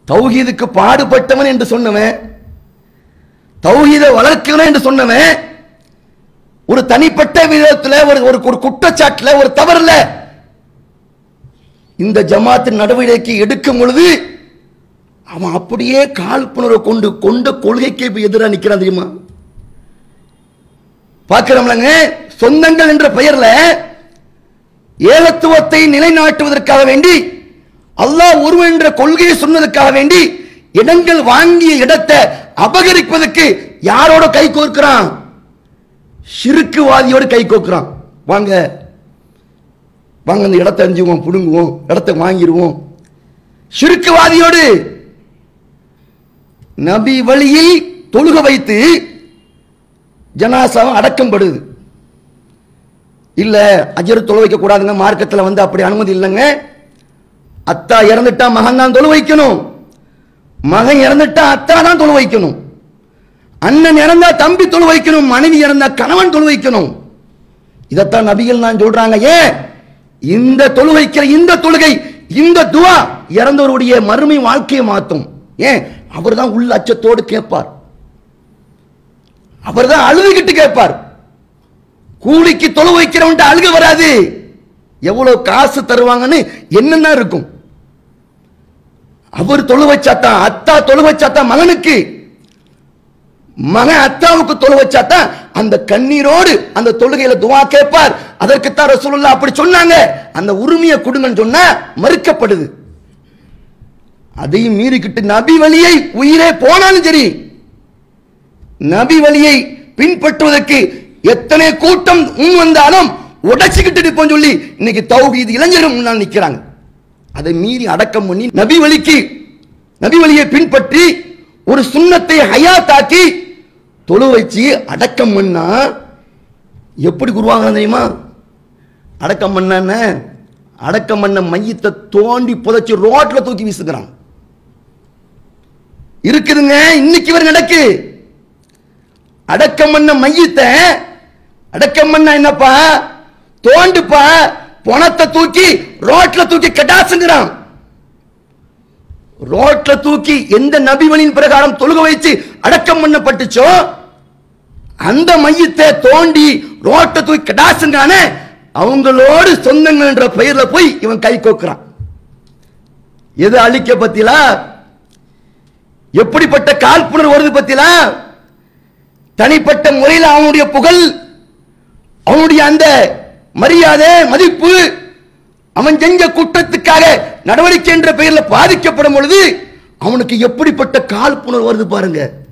தௌஹீதுக்கு பாடுபட்டவன் என்று சொன்னவன் தௌஹீதை வளர்க்கணும் என்று சொன்னவன் ஒரு தனிப்பட்ட விதத்துல ஒரு ஒரு ஒரு குற்றச்சாட்டுல ஒரு தவறுல இந்த ஜமாத்தின் நடவடிக்கை எடுக்கும் பொழுது அவன் அப்படியே காழ்ப்புணர்வை கொண்டு கொண்ட கொள்கைக்கு இப்ப எதிராக நிக்கிறான் தெரியுமா பார்க்கிறோம்லங்க சொந்தங்கள் என்ற பெயர்ல ஏகத்துவத்தை நிலைநாட்டுவதற்காக வேண்டி அல்லாஹ் ஒருவன் என்ற கொள்கையை சொன்னதற்காக வேண்டி இடங்கள் வாங்கிய இடத்தை அபகரிப்பதற்கு யாரோட கை கோர்க்கிறான் சிறுக்குவாதியோடு கை கோர்க்கிறான் வாங்க வாங்க அந்த இடத்தை அஞ்சுவோம் புடுங்குவோம் இடத்தை வாங்கிடுவோம் சிறுக்குவாதியோடு நபி வழியில் தொழுக வைத்து ஜனாசாவும் அடக்கம்படுது இல்ல அஜர் தொழு வைக்க கூடாதுங்க மார்க்கத்தில் வந்து அப்படி அனுமதி இல்லைங்க அத்தா இறந்துட்டா மகன் தான் தொழு வைக்கணும் மகன் இறந்துட்டா அத்தா தான் தொழு வைக்கணும் அண்ணன் இறந்தா தம்பி தொழு வைக்கணும் மனைவி இறந்தா கணவன் தொழு வைக்கணும் இதைத்தான் நபிகள் நான் சொல்றாங்க ஏன் இந்த தொழு வைக்கிற இந்த தொழுகை இந்த துவா இறந்தவருடைய மறுமை வாழ்க்கையை மாத்தும் ஏன் அவர் தான் உள்ள அச்சத்தோடு கேட்பார் அவர் தான் அழுதுகிட்டு கேட்பார் கூலிக்கு தொழு வைக்கிறவன்ட்டு அழுக வராது எவ்வளவு காசு தருவாங்கன்னு என்னென்ன இருக்கும் அவர் தொழு வச்சாத்தான் அத்தா தொழு வச்சாத்தான் மகனுக்கு மகன் அத்தாவுக்கு தொழு வச்சாத்தான் அந்த கண்ணீரோடு அந்த தொழுகையில துவா கேட்பார் அதற்குத்தான் ரசூலுல்லாஹ் அப்படி சொன்னாங்க அந்த உரிமையை கொடுங்கன்னு சொன்னா மறுக்கப்படுது அதையும் மீறிக்கிட்டு நபி வழியை உயிரே போனாலும் சரி நபி வழியை பின்பற்றுவதற்கு எத்தனை கூட்டம் முன் வந்தாலும் உடைச்சுக்கிட்டு நிற்போம் சொல்லி இன்னைக்கு தௌஹீத் இளைஞரும் முன்னால் நிக்கிறாங்க அதை மீறி அடக்கம் பண்ணி நபி வழிக்கு நபி வழியை பின்பற்றி ஒரு சுண்ணத்தை ஹயாத்தாக்கி தொழு வச்சு அடக்கம் பண்ணா எப்படி குருவாங்க தெரியுமா அடக்கம் பண்ண அடக்கம் பண்ண மையத்தை தோண்டி புதைச்சு ரோட்ல தூக்கி வீசுகிறான் இருக்குதுங்க இன்னைக்கு வரை நடக்கு அடக்கம் பண்ண மையத்தை அடக்கம் பண்ண என்னப்பா தோண்டுப்பா பணத்தை தூக்கி ரோட்ல தூக்கி கட்டாசுங்கிறான் ரோட்ல தூக்கி எந்த நபிவனின் பிரகாரம் தொழுக வைத்து அடக்கம் பண்ணப்பட்டுச்சோ அந்த மையத்தை தோண்டி ரோட்டை தூக்கி கடாசுங்கான அவங்களோடு சொந்தங்கள் என்ற பெயர்ல போய் இவன் கை கோக்குறான் எது அழிக்க பத்திலா எப்படிப்பட்ட காழ்ப்புணர்வு வருது பத்திலா தனிப்பட்ட முறையில் அவனுடைய புகழ் அவனுடைய அந்த மரியாதை மதிப்பு அவன் செஞ்ச குற்றத்துக்காக நடவடிக்கை என்ற பெயரில் பாதிக்கப்படும் பொழுது அவனுக்கு எப்படிப்பட்ட காழ்ப்புணர்வு வருது பாருங்க